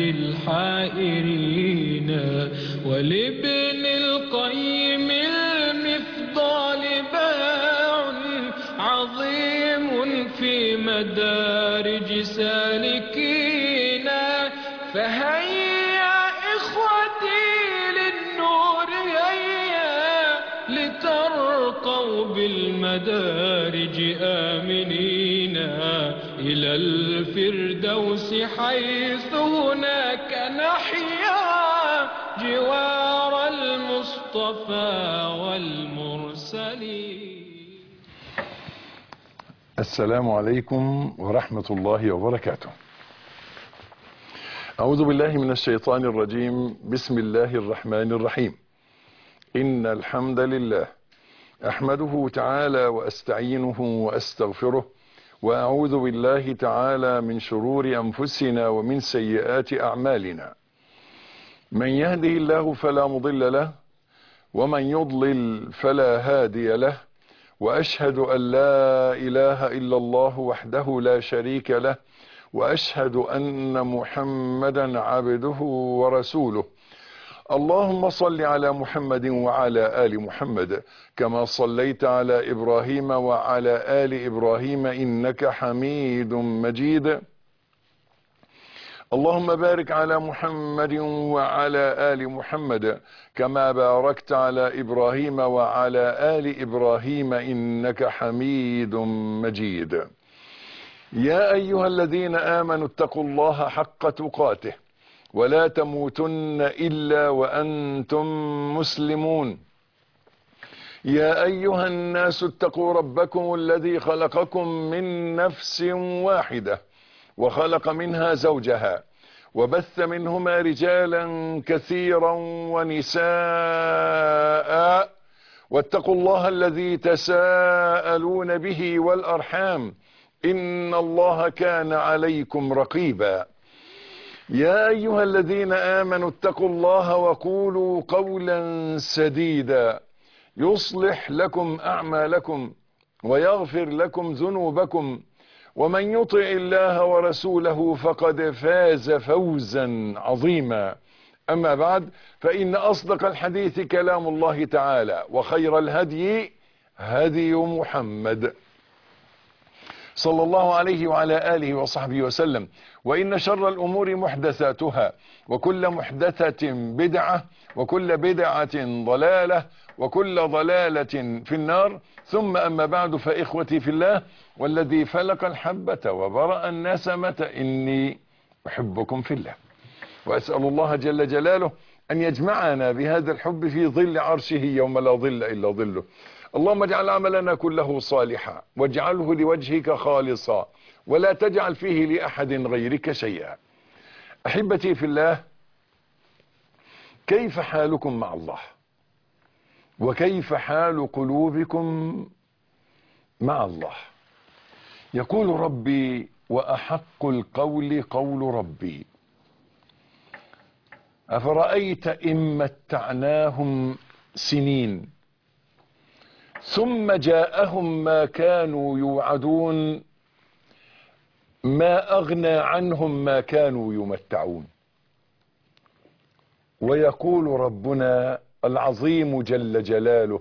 الحائرين ولابن القيم المفضال باع عظيم في مدارج سالكين فهيا إخوتي للنور هيا لترقوا بالمدارج آمنين إلى الفردوس حيث هناك نحيا جوار المصطفى والمرسلين السلام عليكم ورحمة الله وبركاته أعوذ بالله من الشيطان الرجيم بسم الله الرحمن الرحيم إن الحمد لله أحمده تعالى وأستعينه وأستغفره وأعوذ بالله تعالى من شرور أنفسنا ومن سيئات أعمالنا من يهده الله فلا مضل له ومن يضلل فلا هادي له وأشهد أن لا إله إلا الله وحده لا شريك له وأشهد أن محمدا عبده ورسوله اللهم صل على محمد وعلى آل محمد كما صليت على إبراهيم وعلى آل إبراهيم إنك حميد مجيد اللهم بارك على محمد وعلى آل محمد كما باركت على إبراهيم وعلى آل إبراهيم إنك حميد مجيد يا أيها الذين آمنوا اتقوا الله حق تقاته ولا تموتن إلا وأنتم مسلمون يا أيها الناس اتقوا ربكم الذي خلقكم من نفس واحدة وخلق منها زوجها وبث منهما رجالا كثيرا ونساء واتقوا الله الذي تساءلون به والأرحام إن الله كان عليكم رقيبا يا أيها الذين آمنوا اتقوا الله وقولوا قولا سديدا يصلح لكم أعمالكم ويغفر لكم ذنوبكم ومن يطع الله ورسوله فقد فاز فوزا عظيما أما بعد فإن أصدق الحديث كلام الله تعالى وخير الهدي هدي محمد صلى الله عليه وعلى آله وصحبه وسلم وإن شر الأمور محدثاتها وكل محدثة بدعة وكل بدعة ضلالة وكل ضلالة في النار ثم أما بعد فإخوتي في الله والذي فلق الحبة وبرأ النسمة إني أحبكم في الله وأسأل الله جل جلاله أن يجمعنا بهذا الحب في ظل عرشه يوم لا ظل إلا ظله اللهم اجعل عملنا كله صالحا واجعله لوجهك خالصا ولا تجعل فيه لأحد غيرك شيئا أحبتي في الله كيف حالكم مع الله وكيف حال قلوبكم مع الله يقول ربي وأحق القول قول ربي أفرأيت إن متعناهم سنين ثم جاءهم ما كانوا يوعدون ما أغنى عنهم ما كانوا يمتعون ويقول ربنا العظيم جل جلاله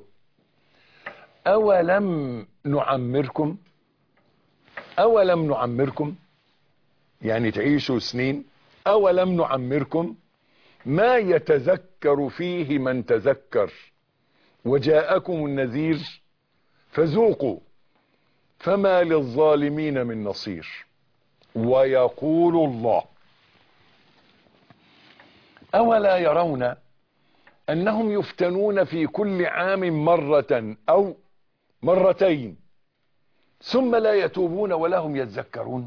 أولم نعمركم أولم نعمركم يعني تعيشوا سنين أولم نعمركم ما يتذكر فيه من تذكر وجاءكم النذير فذوقوا فما للظالمين من نصير ويقول الله أولا يرون أنهم يفتنون في كل عام مرة أو مرتين ثم لا يتوبون ولا هم يتذكرون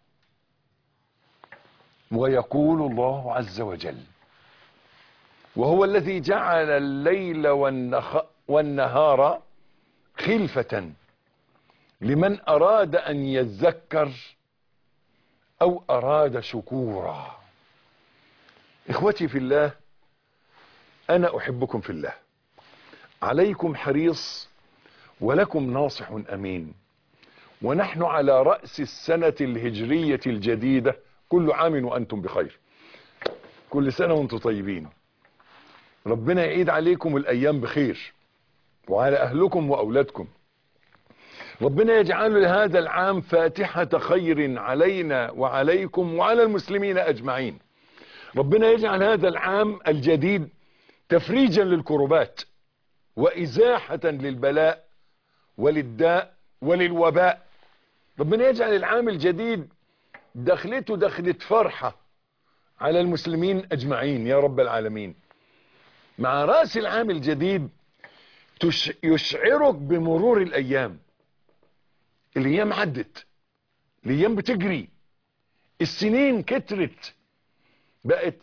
ويقول الله عز وجل وهو الذي جعل الليل والنخ والنهار خلفة لمن أراد أن يذكر أو أراد شكورا إخوتي في الله أنا أحبكم في الله عليكم حريص ولكم ناصح أمين ونحن على رأس السنة الهجرية الجديدة كل عام وأنتم بخير كل سنة وانتم طيبين ربنا يعيد عليكم الأيام بخير وعلى أهلكم وأولادكم ربنا يجعل لهذا العام فاتحة خير علينا وعليكم وعلى المسلمين أجمعين ربنا يجعل هذا العام الجديد تفريجا للكربات وإزاحة للبلاء وللداء وللوباء ربنا يجعل العام الجديد دخلته دخلة فرحة على المسلمين أجمعين يا رب العالمين مع رأس العام الجديد تش يشعرك بمرور الأيام الأيام عدت الأيام بتجري السنين كترت بقت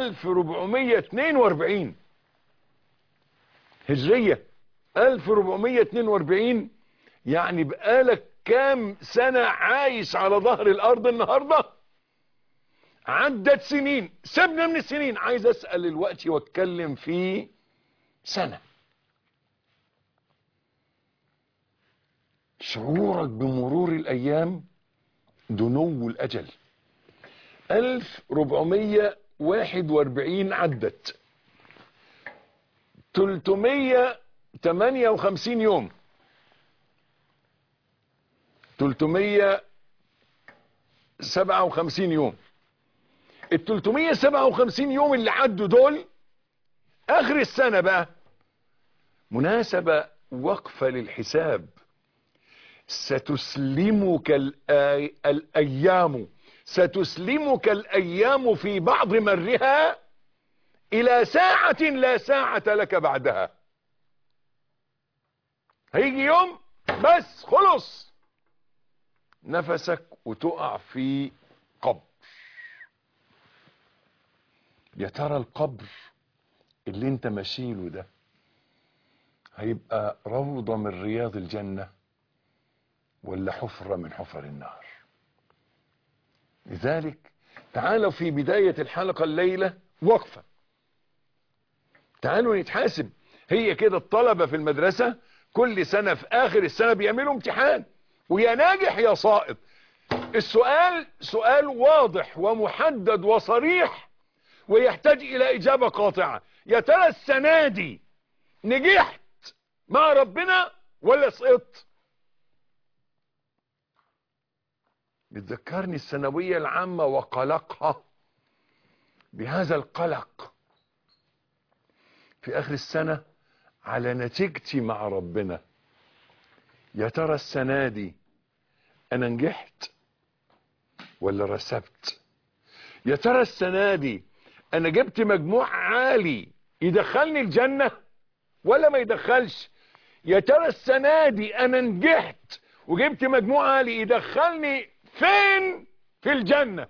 1442 هجرية 1442 يعني بقالك كام سنة عايش على ظهر الأرض النهاردة عدت سنين سيبنا من السنين عايز أسأل الوقت واتكلم في سنة شعورك بمرور الأيام دنو الأجل 1441 عدت 358 يوم 357 يوم ال 357 يوم اللي عدوا دول اخر السنة بقى مناسبة وقفة للحساب ستسلمك الآي... الايام ستسلمك الايام في بعض مرها الى ساعة لا ساعة لك بعدها هيجي يوم بس خلص نفسك وتقع في قبر يا ترى القبر اللي انت ماشيله ده هيبقى روضة من رياض الجنة ولا حفرة من حفر النار لذلك تعالوا في بداية الحلقة الليلة وقفة تعالوا نتحاسب هي كده الطلبة في المدرسة كل سنة في آخر السنة بيعملوا امتحان ويا ناجح يا ساقط السؤال سؤال واضح ومحدد وصريح ويحتاج إلى إجابة قاطعة يا ترى السنة دي نجحت مع ربنا ولا سقطت بتذكرني الثانوية العامة وقلقها بهذا القلق في آخر السنة على نتيجتي مع ربنا يا ترى السنة دي أنا نجحت ولا رسبت يا ترى السنة دي أنا جبت مجموع عالي يدخلني الجنة ولا ما يدخلش يا ترى السنة دي أنا نجحت وجبت مجموع عالي يدخلني فين في الجنة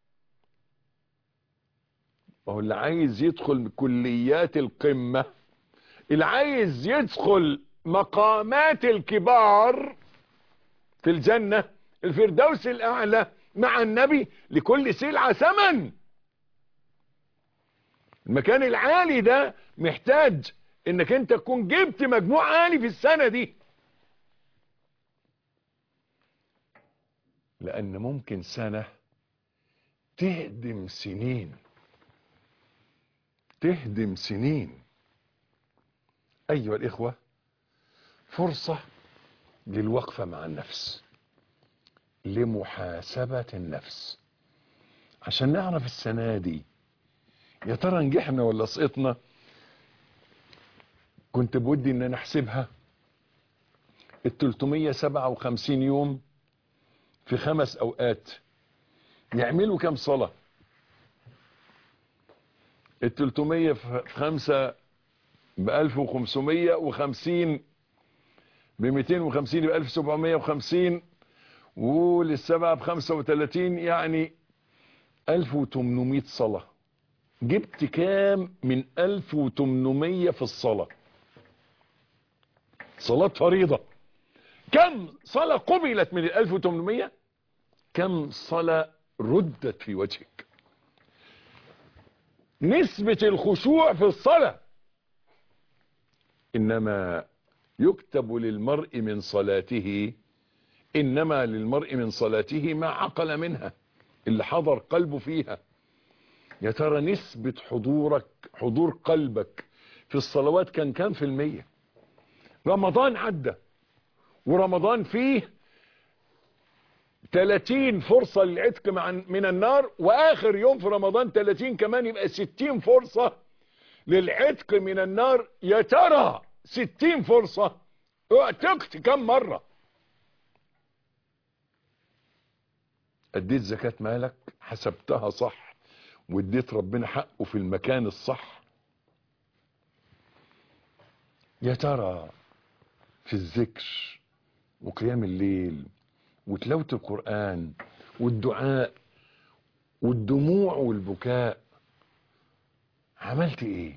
وهو اللي عايز يدخل كليات القمة اللي عايز يدخل مقامات الكبار في الجنة الفردوس الأعلى مع النبي لكل سلعة ثمن المكان العالي ده محتاج انك انت تكون جبت مجموع عالي في السنة دي لان ممكن سنة تهدم سنين تهدم سنين ايها الاخوة فرصة للوقفة مع النفس لمحاسبة النفس عشان نعرف السنة دي يا ترى نجحنا ولا سقطنا كنت بودي ان انا احسبها ال 357 يوم في خمس اوقات يعملوا كام صلاة ال 300 في خمسة ب 1550 ب 250 ب 1750 وللسبعة ب 35 يعني 1800 صلاة جبت كام من 1800 في الصلاة صلاة فريضة كم صلاة قبلت من ال 1800 كم صلاة ردت في وجهك نسبة الخشوع في الصلاة إنما يكتب للمرء من صلاته إنما للمرء من صلاته ما عقل منها اللي حضر قلبه فيها يا ترى نسبة حضورك حضور قلبك في الصلوات كان كام في المية رمضان عدى ورمضان فيه 30 فرصة للعتق مع- من النار واخر يوم في رمضان 30 كمان يبقى 60 فرصة للعتق من النار يا ترى 60 فرصة اعتقت كم مرة اديت زكاة مالك حسبتها صح واديت ربنا حقه في المكان الصح يا ترى في الذكر وقيام الليل وتلاوة القرآن والدعاء والدموع والبكاء عملت ايه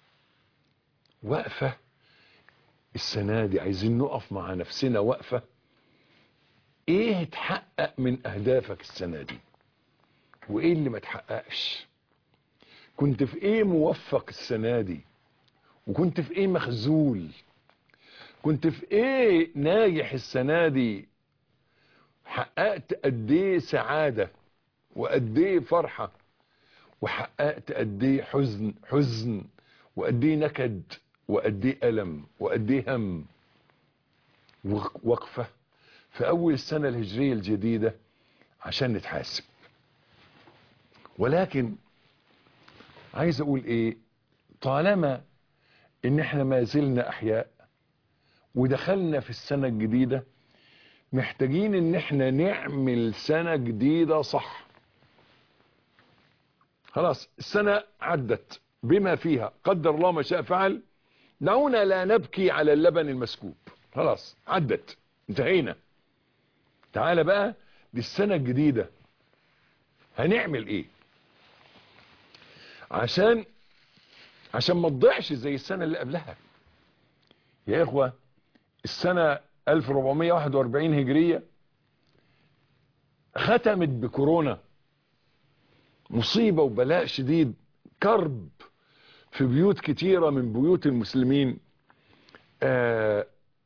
وقفة السنة دي عايزين نقف مع نفسنا وقفة ايه اتحقق من اهدافك السنة دي وايه اللي ما اتحققش كنت في ايه موفق السنة دي وكنت في ايه مخزول كنت في ايه ناجح السنة دي حققت قد ايه سعادة وقد ايه فرحة وحققت قد ايه حزن حزن وقد ايه نكد وقد ايه ألم وقد ايه هم وق- وقفة في أول السنة الهجرية الجديدة عشان نتحاسب ولكن عايز أقول إيه طالما إن إحنا ما زلنا أحياء ودخلنا في السنة الجديدة محتاجين إن إحنا نعمل سنة جديدة صح خلاص السنة عدت بما فيها قدر الله ما شاء فعل دعونا لا نبكي على اللبن المسكوب خلاص عدت انتهينا تعالى بقى دي السنة الجديدة هنعمل ايه عشان عشان ما تضيعش زي السنة اللي قبلها يا اخوة السنة 1441 هجرية ختمت بكورونا مصيبة وبلاء شديد كرب في بيوت كتيرة من بيوت المسلمين آه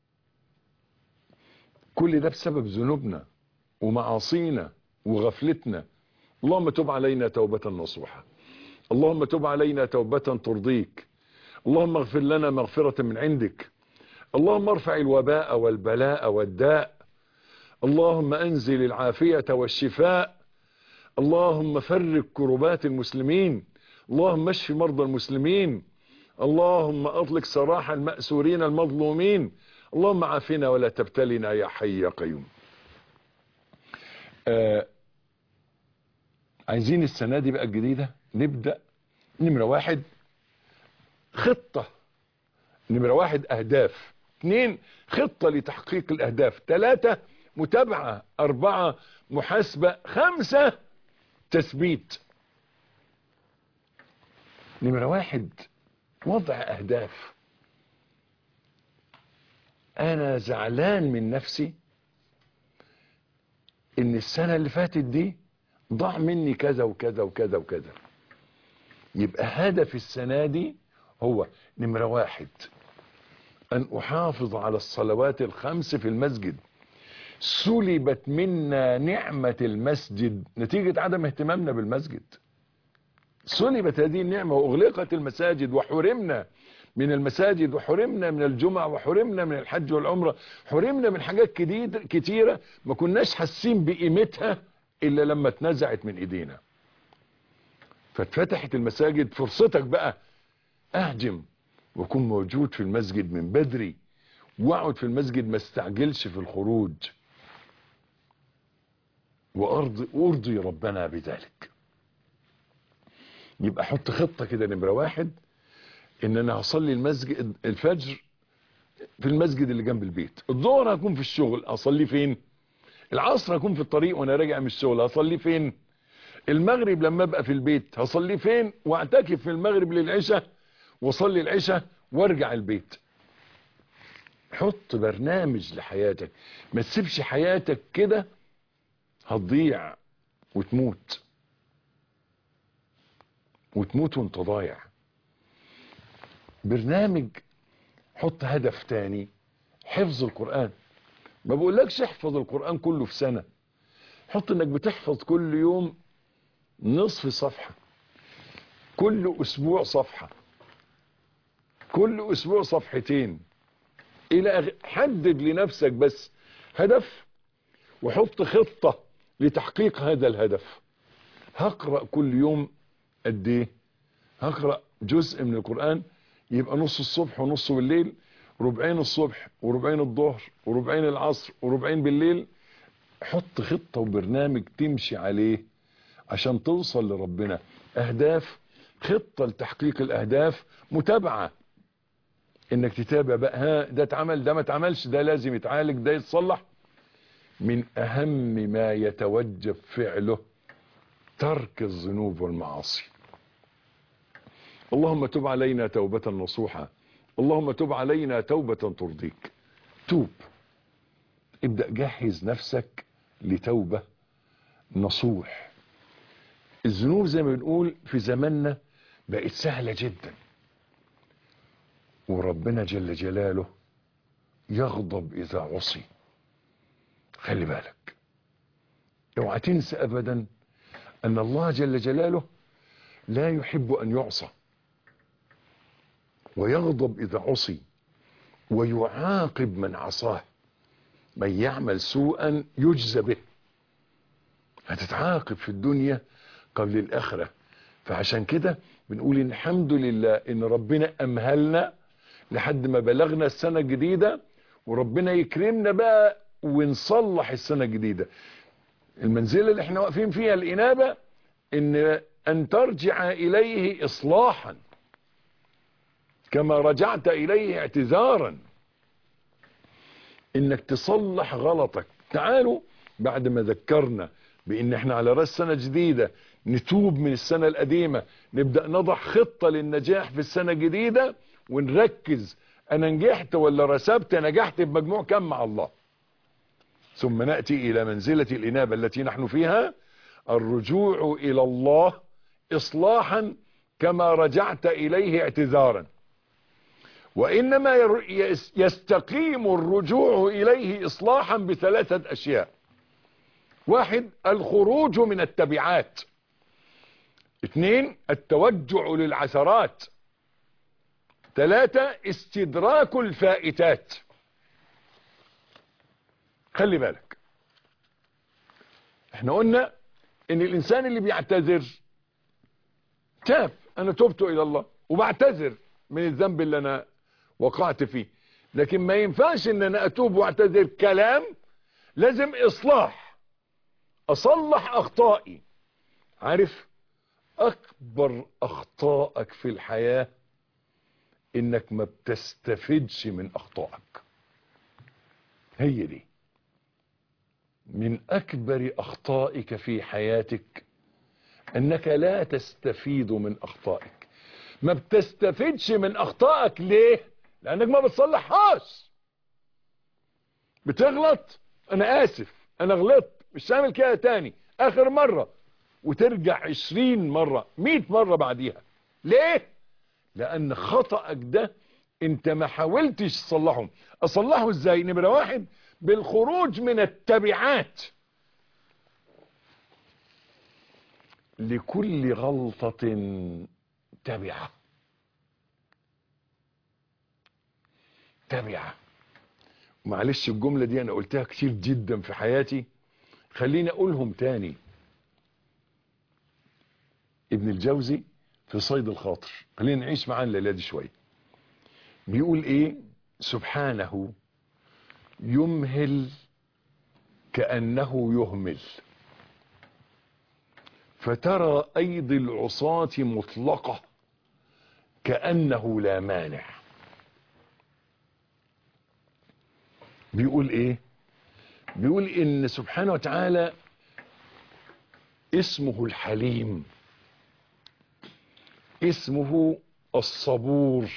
كل ده بسبب ذنوبنا ومعاصينا وغفلتنا اللهم تب علينا توبة نصوحة اللهم تب علينا توبة ترضيك اللهم اغفر لنا مغفرة من عندك اللهم ارفع الوباء والبلاء والداء اللهم انزل العافية والشفاء اللهم فرج كربات المسلمين اللهم اشف مرضى المسلمين اللهم اطلق سراح المأسورين المظلومين اللهم عافنا ولا تبتلنا يا حي يا قيوم آه عايزين السنة دي بقى الجديدة نبدأ نمرة واحد خطة نمرة واحد أهداف اثنين خطة لتحقيق الأهداف ثلاثة متابعة أربعة محاسبة خمسة تثبيت نمرة واحد وضع أهداف أنا زعلان من نفسي إن السنة اللي فاتت دي ضاع مني كذا وكذا وكذا وكذا يبقى هدف السنة دي هو نمرة واحد أن أحافظ على الصلوات الخمس في المسجد سلبت منا نعمة المسجد نتيجة عدم اهتمامنا بالمسجد سلبت هذه النعمة وأغلقت المساجد وحرمنا من المساجد وحرمنا من الجمع وحرمنا من الحج والعمرة حرمنا من حاجات كتير كتيرة ما كناش حاسين بقيمتها إلا لما اتنزعت من إيدينا فاتفتحت المساجد فرصتك بقى أهجم وكن موجود في المسجد من بدري واقعد في المسجد ما استعجلش في الخروج وأرضي, وأرضي ربنا بذلك يبقى حط خطة كده نمرة واحد ان انا هصلي المسجد الفجر في المسجد اللي جنب البيت الظهر هكون في الشغل اصلي فين العصر هكون في الطريق وانا راجع من الشغل هصلي فين المغرب لما ابقى في البيت هصلي فين واعتكف في المغرب للعشاء واصلي العشاء وارجع البيت حط برنامج لحياتك ما تسيبش حياتك كده هتضيع وتموت وتموت وانت ضايع برنامج حط هدف تاني حفظ القرآن ما بقولكش احفظ القرآن كله في سنة حط انك بتحفظ كل يوم نصف صفحة كل اسبوع صفحة كل اسبوع صفحتين الى أغ- حدد لنفسك بس هدف وحط خطة لتحقيق هذا الهدف هقرأ كل يوم قد ايه هقرأ جزء من القرآن يبقى نص الصبح ونص بالليل ربعين الصبح وربعين الظهر وربعين العصر وربعين بالليل حط خطة وبرنامج تمشي عليه عشان توصل لربنا اهداف خطة لتحقيق الاهداف متابعة انك تتابع بقى ها ده اتعمل ده ما اتعملش ده لازم يتعالج ده يتصلح من اهم ما يتوجب فعله ترك الذنوب والمعاصي اللهم تب علينا توبة نصوحة اللهم تب علينا توبة ترضيك توب ابدأ جهز نفسك لتوبة نصوح الذنوب زي ما بنقول في زماننا بقت سهلة جدا وربنا جل جلاله يغضب إذا عصي خلي بالك اوعى تنسى أبدا أن الله جل جلاله لا يحب أن يعصى ويغضب إذا عصي ويعاقب من عصاه من يعمل سوءا يجزى به هتتعاقب في الدنيا قبل الآخرة فعشان كده بنقول إن الحمد لله إن ربنا أمهلنا لحد ما بلغنا السنة الجديدة وربنا يكرمنا بقى ونصلح السنة الجديدة المنزلة اللي احنا واقفين فيها الإنابة إن أن ترجع إليه إصلاحا كما رجعت إليه اعتذارا إنك تصلح غلطك تعالوا بعد ما ذكرنا بإن احنا على رأس سنة جديدة نتوب من السنة القديمة نبدأ نضع خطة للنجاح في السنة الجديدة ونركز أنا نجحت ولا رسبت نجحت بمجموع كم مع الله ثم نأتي إلى منزلة الإنابة التي نحن فيها الرجوع إلى الله إصلاحا كما رجعت إليه اعتذارا وإنما ير- يس- يستقيم الرجوع إليه إصلاحا بثلاثة أشياء واحد الخروج من التبعات اثنين التوجع للعثرات ثلاثة استدراك الفائتات خلي بالك احنا قلنا ان الانسان اللي بيعتذر تاب انا تبت الى الله وبعتذر من الذنب اللي انا وقعت فيه لكن ما ينفعش ان انا اتوب واعتذر كلام لازم اصلاح اصلح اخطائي عارف اكبر اخطائك في الحياة انك ما بتستفدش من اخطائك هي دي من اكبر اخطائك في حياتك انك لا تستفيد من اخطائك ما بتستفدش من اخطائك ليه لانك ما بتصلحهاش بتغلط انا اسف انا غلطت مش هعمل كده تاني اخر مرة وترجع عشرين مرة مئة مرة بعديها ليه لان خطأك ده انت ما حاولتش تصلحه اصلحه ازاي نمرة واحد بالخروج من التبعات لكل غلطة تبعة تبعة معلش الجملة دي انا قلتها كتير جدا في حياتي خليني اقولهم تاني ابن الجوزي في صيد الخاطر خلينا نعيش معاه الليلة دي شوية بيقول ايه سبحانه يمهل كأنه يهمل فترى أيدي العصاة مطلقة كأنه لا مانع بيقول ايه بيقول ان سبحانه وتعالى اسمه الحليم اسمه الصبور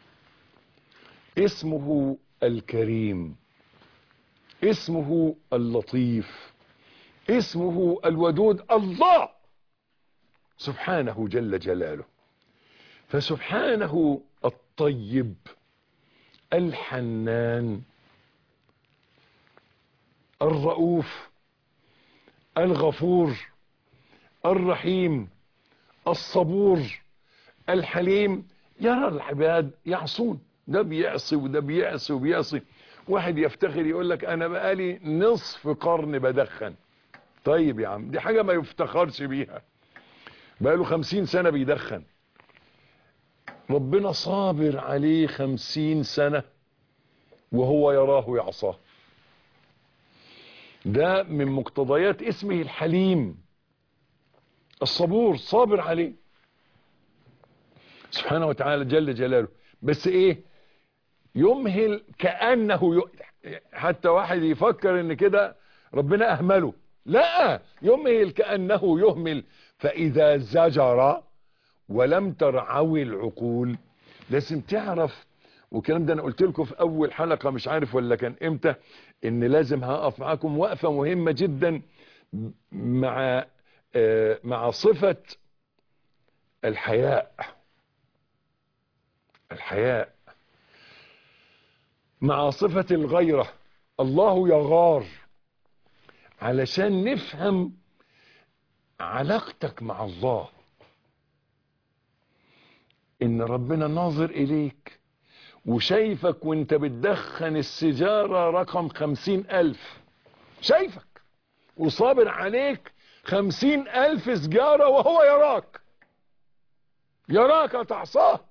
اسمه الكريم اسمه اللطيف اسمه الودود الله سبحانه جل جلاله فسبحانه الطيب الحنان الرؤوف الغفور الرحيم الصبور الحليم يرى العباد يعصون ده بيعصي وده بيعصي وبيعصي واحد يفتخر يقول لك انا بقالي نصف قرن بدخن طيب يا عم دي حاجة ما يفتخرش بيها بقاله خمسين سنة بيدخن ربنا صابر عليه خمسين سنة وهو يراه يعصاه ده من مقتضيات اسمه الحليم الصبور صابر عليه سبحانه وتعالى جل جلاله بس ايه يمهل كأنه ي... حتى واحد يفكر ان كده ربنا اهمله لا يمهل كأنه يهمل فاذا زجر ولم ترعوي العقول لازم تعرف والكلام ده انا قلت لكم في اول حلقة مش عارف ولا كان امتى ان لازم هقف معاكم وقفة مهمة جدا مع آه مع صفة الحياء الحياء مع صفة الغيرة الله يغار علشان نفهم علاقتك مع الله ان ربنا ناظر اليك وشايفك وانت بتدخن السجارة رقم خمسين الف شايفك وصابر عليك خمسين الف سجارة وهو يراك يراك تعصاه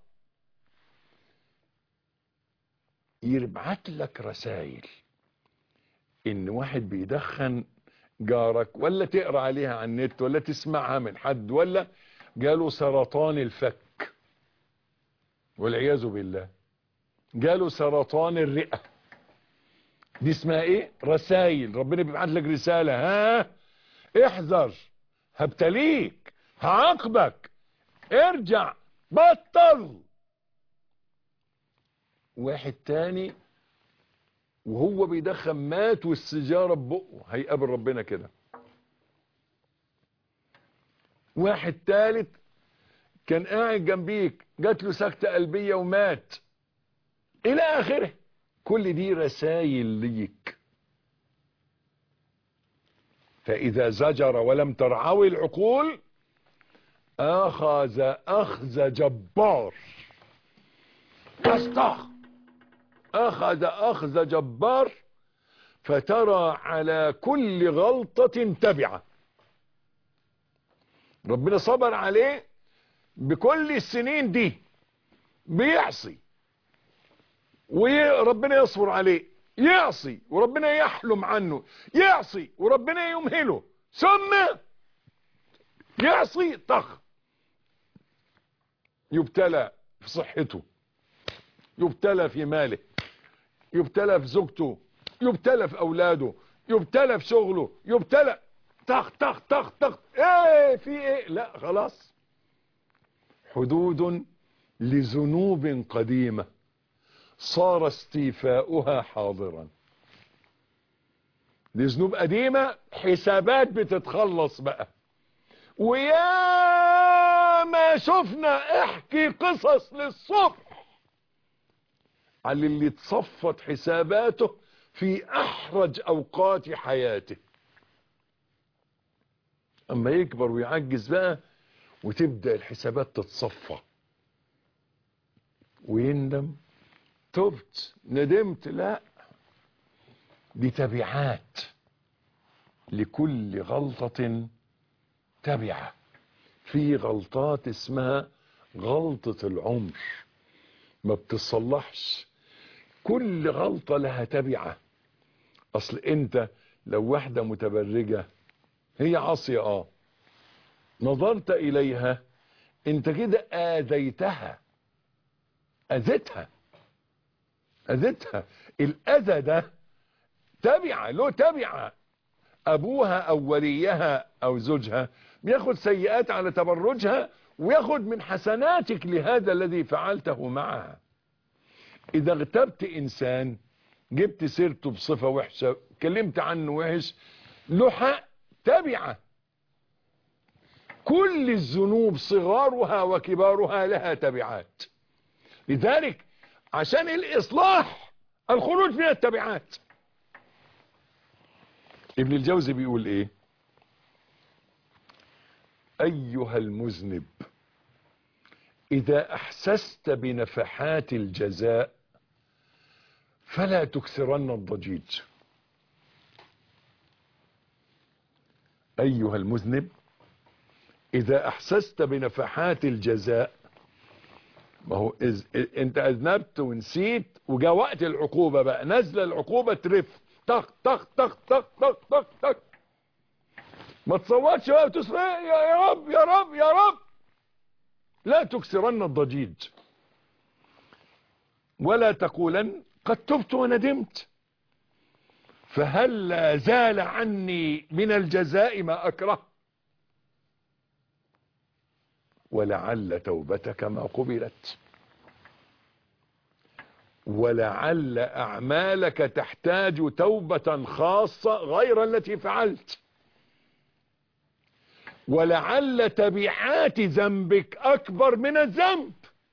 يبعت لك رسائل ان واحد بيدخن جارك ولا تقرا عليها على النت ولا تسمعها من حد ولا جاله سرطان الفك والعياذ بالله جاله سرطان الرئة دي اسمها ايه رسائل ربنا بيبعت لك رسالة ها احذر هبتليك هعاقبك ارجع بطل واحد تاني وهو بيدخن مات والسجارة ببقه هيقابل ربنا كده واحد تالت كان قاعد جنبيك جات له سكتة قلبية ومات الى اخره كل دي رسائل ليك فاذا زجر ولم ترعوي العقول اخذ اخذ جبار استخ اخذ اخذ جبار فترى على كل غلطة تبعة ربنا صبر عليه بكل السنين دي بيعصي وربنا يصبر عليه يعصي وربنا يحلم عنه يعصي وربنا يمهله ثم يعصي طخ يبتلى في صحته يبتلى في ماله يبتلى في زوجته يبتلى في اولاده يبتلى في شغله يبتلى طخ طخ طخ طخ ايه في ايه لا خلاص حدود لذنوب قديمة صار استيفاؤها حاضرا لذنوب قديمة حسابات بتتخلص بقى ويا ما شفنا احكي قصص للصبح على اللي اتصفت حساباته في احرج اوقات حياته اما يكبر ويعجز بقى وتبدأ الحسابات تتصفى ويندم تبت ندمت لا دي تبعات لكل غلطة تبعة في غلطات اسمها غلطة العمر ما بتصلحش كل غلطة لها تبعة اصل انت لو واحدة متبرجة هي عاصية اه نظرت اليها انت كده اذيتها اذيتها اذيتها الاذى ده تبعة له تبعة ابوها او وليها او زوجها بياخد سيئات على تبرجها وياخد من حسناتك لهذا الذي فعلته معها اذا اغتبت انسان جبت سيرته بصفة وحشة كلمت عنه وحش له حق تبعه كل الذنوب صغارها وكبارها لها تبعات لذلك عشان الإصلاح الخروج من التبعات ابن الجوزي بيقول ايه ايها المذنب إذا أحسست بنفحات الجزاء فلا تكثرن الضجيج أيها المذنب إذا أحسست بنفحات الجزاء ما هو إز... انت اذنبت ونسيت وجاء وقت العقوبة بقى نزل العقوبة ترف طخ طخ طخ طخ طخ طخ طخ ما تصوتش بقى وتسمع يا يا رب يا رب يا رب لا تكسرن الضجيج ولا تقولن قد تبت وندمت فهل لا زال عني من الجزاء ما أكره ولعل توبتك ما قبلت ولعل أعمالك تحتاج توبة خاصة غير التي فعلت ولعل تبعات ذنبك أكبر من الذنب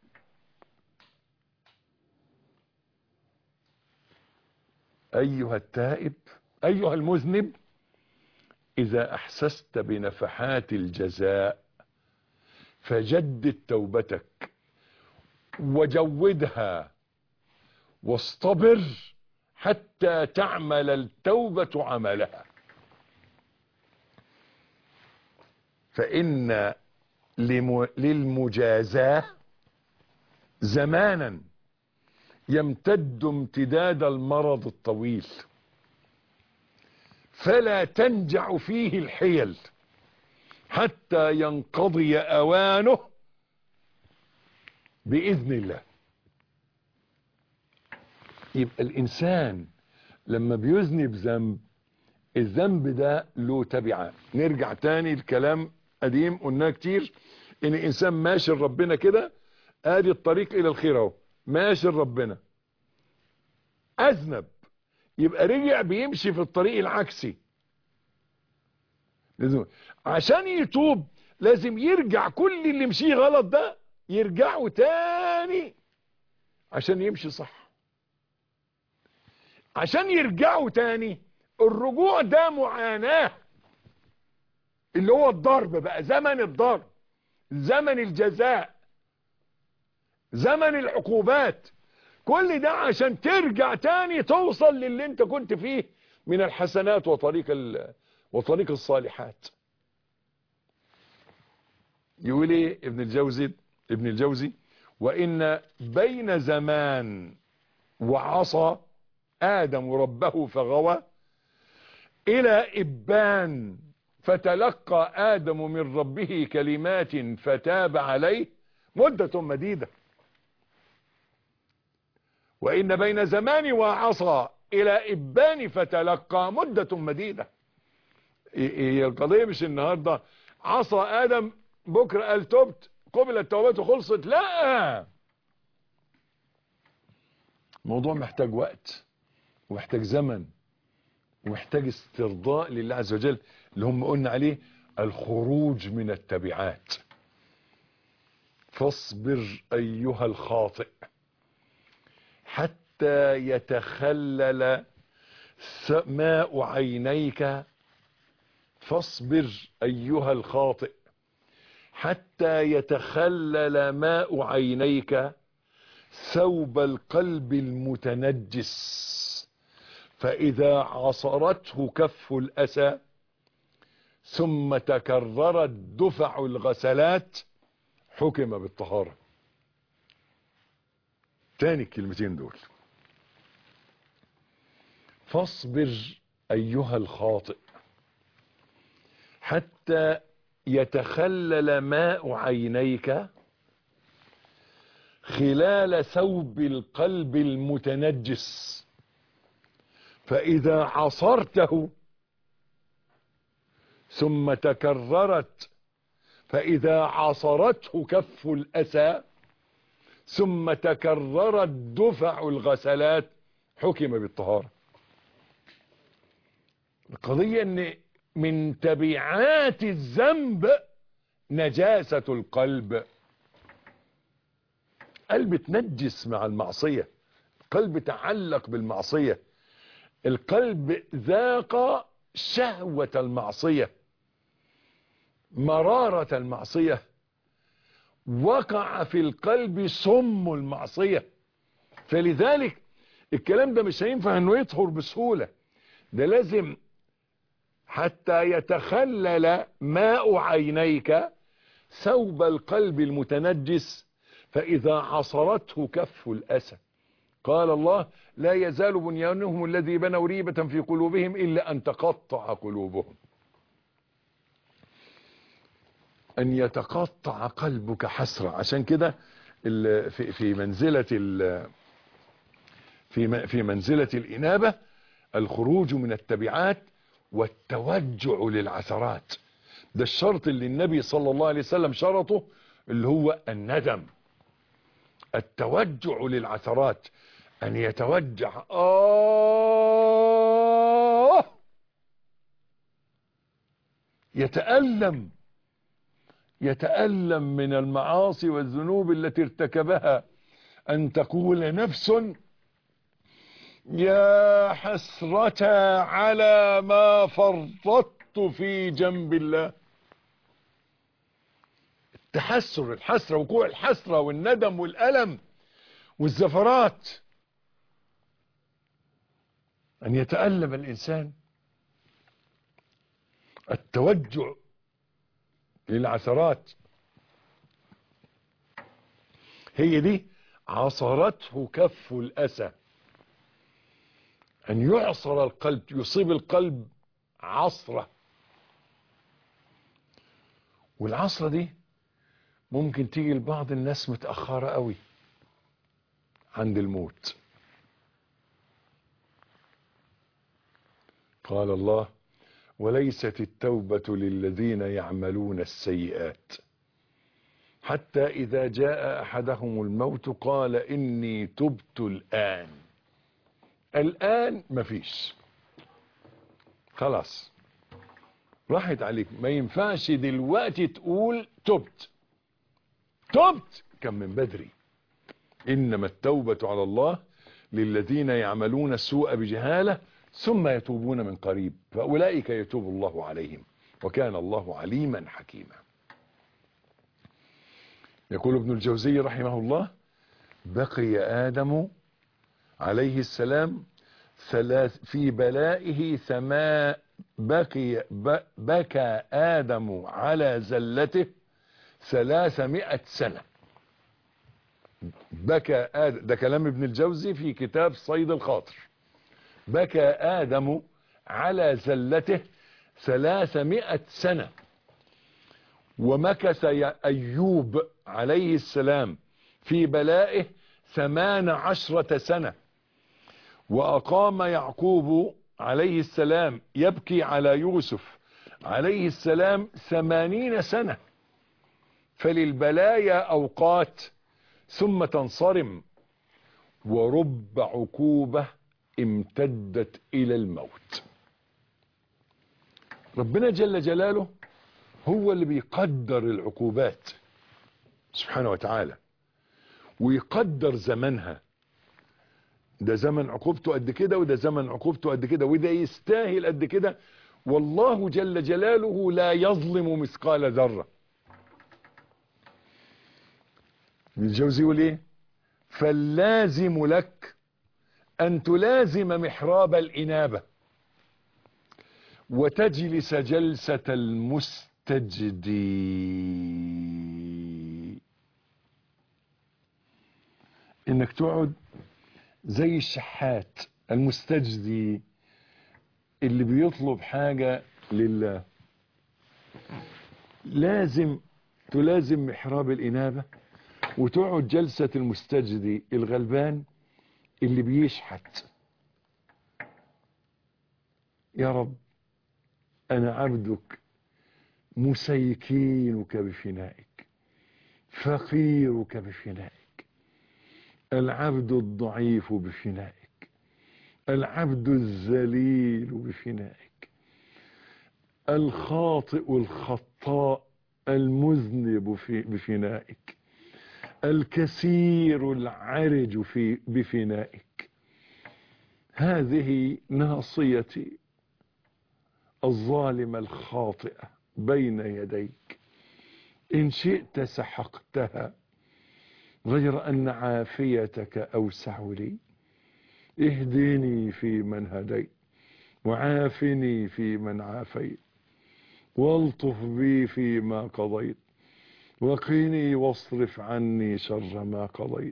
أيها التائب أيها المذنب إذا أحسست بنفحات الجزاء فجدد توبتك وجودها واصطبر حتى تعمل التوبة عملها فإن للمجازاة زمانا يمتد امتداد المرض الطويل فلا تنجع فيه الحيل حتى ينقضي اوانه باذن الله يبقى الانسان لما بيذنب ذنب الذنب ده له تبعات نرجع تاني الكلام قديم قلناه كتير ان الانسان ماشي لربنا كده ادي الطريق الى الخير اهو ماشي لربنا اذنب يبقى رجع بيمشي في الطريق العكسي لازم عشان يتوب لازم يرجع كل اللي مشيه غلط ده يرجعه تاني عشان يمشي صح عشان يرجعوا تاني الرجوع ده معاناة اللي هو الضرب بقى زمن الضرب زمن الجزاء زمن العقوبات كل ده عشان ترجع تاني توصل للي انت كنت فيه من الحسنات وطريق وطريق الصالحات يقول ايه ابن الجوزي ابن الجوزي وان بين زمان وعصى ادم ربه فغوى الى ابان فتلقى ادم من ربه كلمات فتاب عليه مدة مديدة وان بين زمان وعصى الى ابان فتلقى مدة مديدة هي القضية مش النهاردة عصى ادم بكرة قال تبت قبلت توبته خلصت لا الموضوع محتاج وقت ومحتاج زمن ومحتاج استرضاء لله عز وجل اللي هم قلنا عليه الخروج من التبعات فاصبر ايها الخاطئ حتى يتخلل ماء عينيك فاصبر ايها الخاطئ حتى يتخلل ماء عينيك ثوب القلب المتنجس فإذا عصرته كف الأسى ثم تكررت دفع الغسلات حكم بالطهارة تاني الكلمتين دول فاصبر أيها الخاطئ حتى يتخلل ماء عينيك خلال ثوب القلب المتنجس فإذا عصرته ثم تكررت فإذا عصرته كف الأسى ثم تكررت دفع الغسلات حكم بالطهارة القضية ان من تبعات الذنب نجاسة القلب قلب تنجس مع المعصية قلب تعلق بالمعصية القلب ذاق شهوة المعصية مرارة المعصية وقع في القلب سم المعصية فلذلك الكلام ده مش هينفع انه يطهر بسهولة ده لازم حتى يتخلل ماء عينيك ثوب القلب المتنجس فإذا عصرته كف الأسى قال الله لا يزال بنيانهم الذي بنوا ريبة في قلوبهم إلا أن تقطع قلوبهم أن يتقطع قلبك حسرة عشان كده ال- في في منزلة ال- في م- في منزلة الإنابة الخروج من التبعات والتوجع للعثرات ده الشرط اللي النبي صلى الله عليه وسلم شرطه اللي هو الندم التوجع للعثرات أن يتوجع آه يتألم يتألم من المعاصي والذنوب التي ارتكبها أن تقول نفس يا حسرة على ما فرطت في جنب الله التحسر الحسرة وقوع الحسرة والندم والألم والزفرات أن يتألم الإنسان التوجع للعثرات هي دي عصرته كف الأسى أن يعصر القلب يصيب القلب عصرة والعصرة دي ممكن تيجي لبعض الناس متأخرة قوي عند الموت قال الله وليست التوبة للذين يعملون السيئات حتى إذا جاء أحدهم الموت قال إني تبت الآن الآن مفيش خلاص راحت عليك ما ينفعش دلوقتي تقول تبت تبت كان من بدري إنما التوبة على الله للذين يعملون السوء بجهالة ثم يتوبون من قريب فأولئك يتوب الله عليهم وكان الله عليما حكيما يقول ابن الجوزي رحمه الله بقي آدم عليه السلام ثلاث في بلائه ثما بقي ب- بكى آدم على زلته ثلاثمائة سنة بكى آدم ده كلام ابن الجوزي في كتاب صيد الخاطر بكى آدم على زلته ثلاثمائة سنة ومكث ي- أيوب عليه السلام في بلائه ثمان عشرة سنة وأقام يعقوب عليه السلام يبكي على يوسف عليه السلام ثمانين سنة فللبلايا أوقات ثم تنصرم ورب عقوبة امتدت إلى الموت ربنا جل جلاله هو اللي بيقدر العقوبات سبحانه وتعالى ويقدر زمنها ده زمن عقوبته قد كده وده زمن عقوبته قد كده وده يستاهل قد كده والله جل جلاله لا يظلم مثقال ذرة ابن الجوزي يقول ايه فاللازم لك ان تلازم محراب الانابة وتجلس جلسة المستجدي انك تقعد زي الشحات المستجدي اللي بيطلب حاجة لله لازم تلازم محراب الإنابة وتقعد جلسة المستجدي الغلبان اللي بيشحت يا رب أنا عبدك مسيكينك بفنائك فقيرك بفنائك العبد الضعيف بفنائك العبد الذليل بفنائك الخاطئ الخطاء المذنب في بفنائك الكثير العرج في بفنائك هذه ناصيتي الظالمة الخاطئة بين يديك إن شئت سحقتها غير أن عافيتك أوسع لي اهدني في من هديت وعافني في من عافيت والطف بي فيما قضيت وقني واصرف عني شر ما قضيت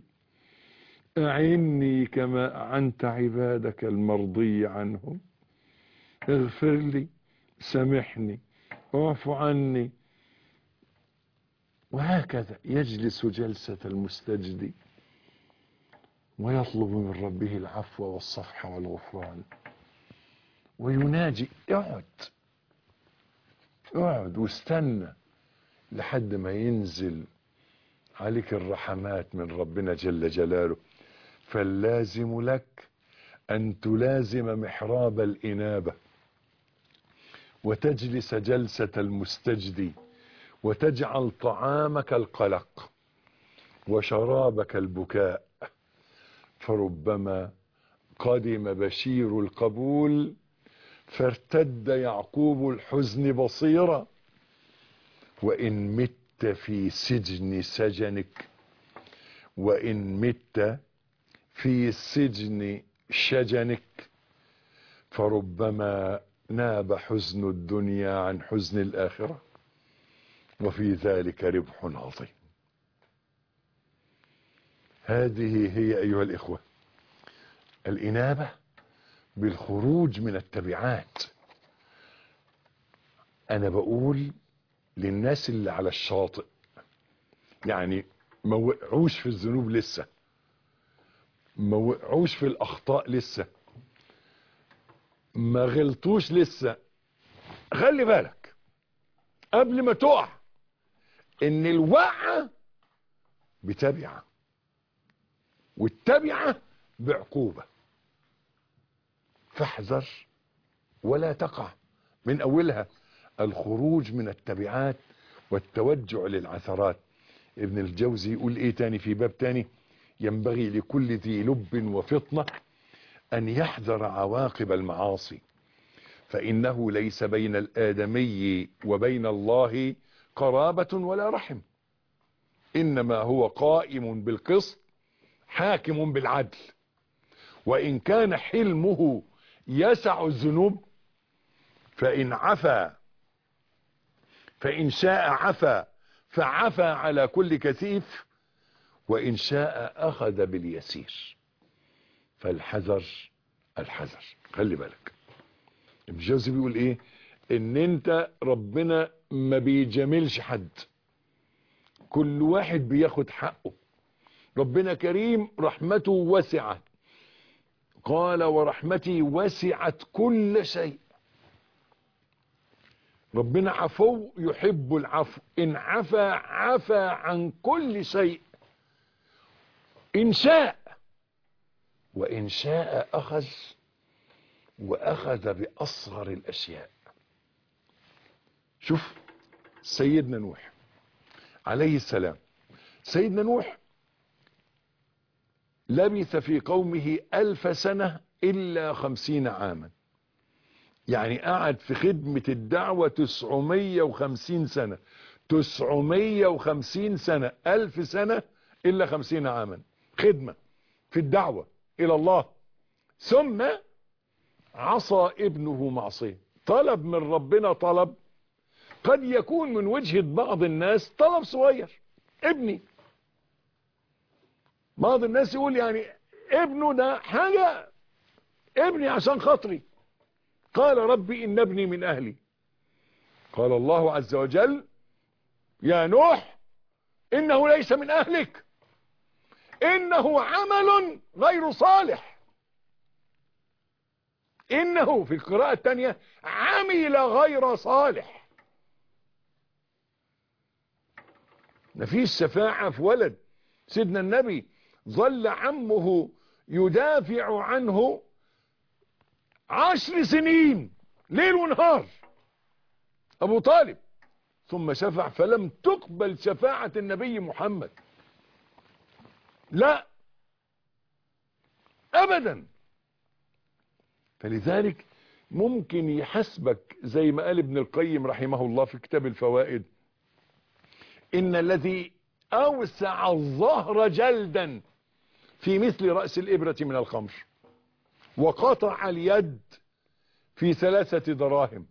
أعني كما أعنت عبادك المرضي عنهم اغفر لي سامحني واعف عني وهكذا يجلس جلسة المستجدي ويطلب من ربه العفو والصفح والغفران ويناجي اقعد اقعد واستنى لحد ما ينزل عليك الرحمات من ربنا جل جلاله فاللازم لك أن تلازم محراب الإنابة وتجلس جلسة المستجدي وتجعل طعامك القلق وشرابك البكاء فربما قدم بشير القبول فارتد يعقوب الحزن بصيرا وإن مت في سجن سجنك وإن مت في سجن شجنك فربما ناب حزن الدنيا عن حزن الآخرة وفي ذلك ربح عظيم هذه هي أيها الإخوة الإنابة بالخروج من التبعات أنا بقول للناس اللي على الشاطئ يعني ما وقعوش في الذنوب لسه ما وقعوش في الأخطاء لسه ما غلطوش لسه خلي بالك قبل ما تقع ان الوقعة بتبعة والتبعة بعقوبة فاحذر ولا تقع من اولها الخروج من التبعات والتوجع للعثرات ابن الجوزي يقول ايه تاني في باب تاني ينبغي لكل ذي لب وفطنة ان يحذر عواقب المعاصي فانه ليس بين الادمي وبين الله قرابة ولا رحم انما هو قائم بالقسط حاكم بالعدل وان كان حلمه يسع الذنوب فان عفا فان شاء عفا فعفا على كل كثيف وان شاء اخذ باليسير فالحذر الحذر خلي بالك ابن جوزي بيقول ايه ان انت ربنا ما بيجاملش حد كل واحد بياخد حقه ربنا كريم رحمته وسعت قال ورحمتي وسعت كل شيء ربنا عفو يحب العفو ان عفا عفا عن كل شيء ان شاء وان شاء اخذ واخذ باصغر الاشياء شوف سيدنا نوح عليه السلام سيدنا نوح لبث في قومه ألف سنة إلا خمسين عاما يعني قعد في خدمة الدعوة تسعمية وخمسين سنة تسعمية وخمسين سنة ألف سنة إلا خمسين عاما خدمة في الدعوة إلى الله ثم عصى ابنه معصية طلب من ربنا طلب قد يكون من وجهة بعض الناس طلب صغير ابني بعض الناس يقول يعني ابنه ده حاجة ابني عشان خاطري قال ربي إن ابني من أهلي قال الله عز وجل يا نوح إنه ليس من أهلك إنه عمل غير صالح إنه في القراءة الثانية عمل غير صالح مفيش شفاعة في ولد سيدنا النبي ظل عمه يدافع عنه عشر سنين ليل ونهار ابو طالب ثم شفع فلم تقبل شفاعة النبي محمد لا ابدا فلذلك ممكن يحسبك زي ما قال ابن القيم رحمه الله في كتاب الفوائد إن الذي أوسع الظهر جلدا في مثل رأس الإبرة من الخمر وقطع اليد في ثلاثة دراهم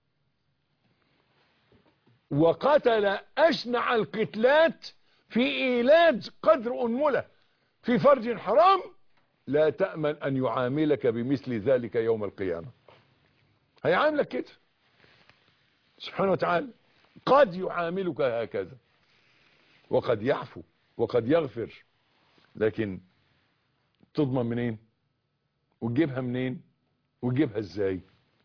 وقتل أشنع القتلات في إيلاد قدر أنملة في فرج حرام لا تأمن أن يعاملك بمثل ذلك يوم القيامة هيعاملك كده سبحانه وتعالى قد يعاملك هكذا وقد يعفو وقد يغفر لكن تضمن منين وتجيبها منين وتجيبها ازاي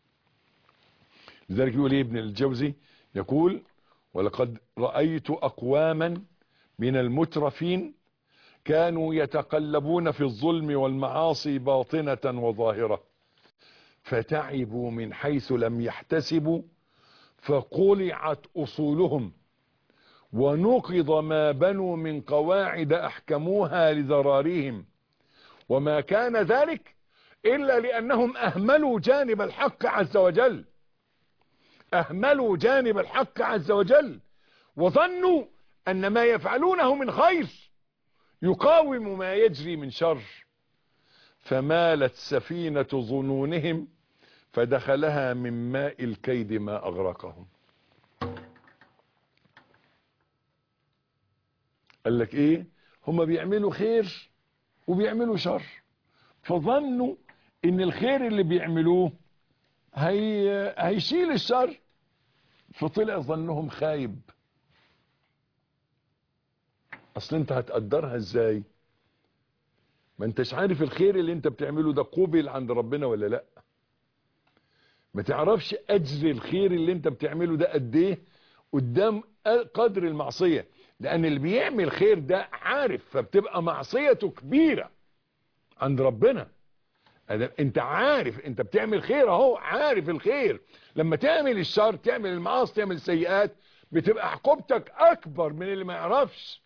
لذلك يقول ايه ابن الجوزي يقول ولقد رأيت أقواما من المترفين كانوا يتقلبون في الظلم والمعاصي باطنة وظاهرة فتعبوا من حيث لم يحتسبوا فقلعت أصولهم ونقض ما بنوا من قواعد أحكموها لذراريهم وما كان ذلك إلا لأنهم أهملوا جانب الحق عز وجل أهملوا جانب الحق عز وجل وظنوا أن ما يفعلونه من خير يقاوم ما يجري من شر فمالت سفينة ظنونهم فدخلها من ماء الكيد ما أغرقهم قال لك ايه هم بيعملوا خير وبيعملوا شر فظنوا ان الخير اللي بيعملوه هي هيشيل الشر فطلع ظنهم خايب اصل انت هتقدرها ازاي ما انتش عارف الخير اللي انت بتعمله ده قوبل عند ربنا ولا لا ما تعرفش اجر الخير اللي انت بتعمله ده قد ايه قدام قدر المعصية لان اللي بيعمل خير ده عارف فبتبقى معصيته كبيرة عند ربنا انت عارف انت بتعمل خير اهو عارف الخير لما تعمل الشر تعمل المعاصي تعمل السيئات بتبقى عقوبتك اكبر من اللي ما يعرفش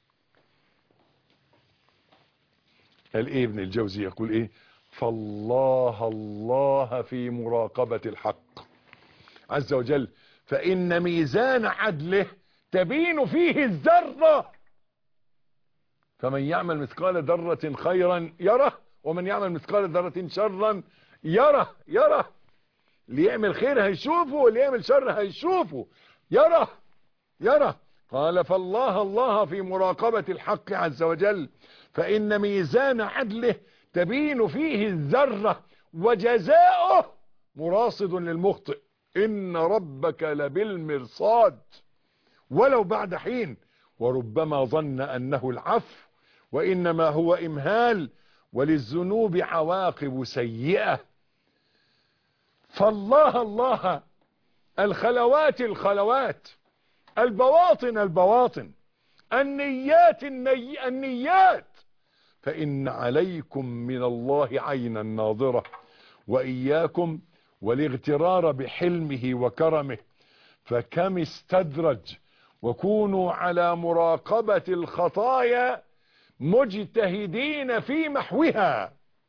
قال ايه ابن الجوزي يقول ايه فالله الله في مراقبة الحق عز وجل فإن ميزان عدله تبين فيه الذرة فمن يعمل مثقال ذرة خيرا يره ومن يعمل مثقال ذرة شرا يره يره اللي يعمل خير هيشوفه واللي يعمل شر هيشوفه يره يره قال فالله الله في مراقبة الحق عز وجل فإن ميزان عدله تبين فيه الذرة وجزاؤه مراصد للمخطئ إن ربك لبالمرصاد ولو بعد حين وربما ظن أنه العفو وإنما هو إمهال وللذنوب عواقب سيئة فالله الله الخلوات الخلوات البواطن البواطن النيات الني النيات فإن عليكم من الله عينا ناظرة وإياكم والاغترار بحلمه وكرمه فكم استدرج وكونوا على مراقبة الخطايا مجتهدين في محوها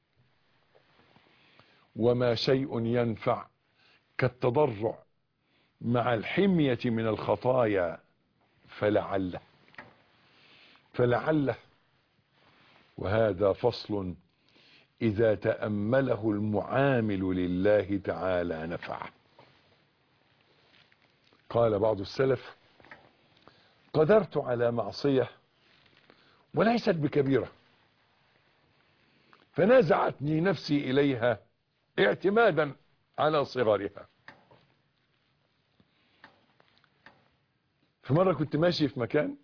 وما شيء ينفع كالتضرع مع الحمية من الخطايا فلعله فلعله وهذا فصل إذا تأمله المعامل لله تعالى نفعه قال بعض السلف قدرت على معصية وليست بكبيرة فنازعتني نفسي إليها اعتمادا على صغرها في مرة كنت ماشي في مكان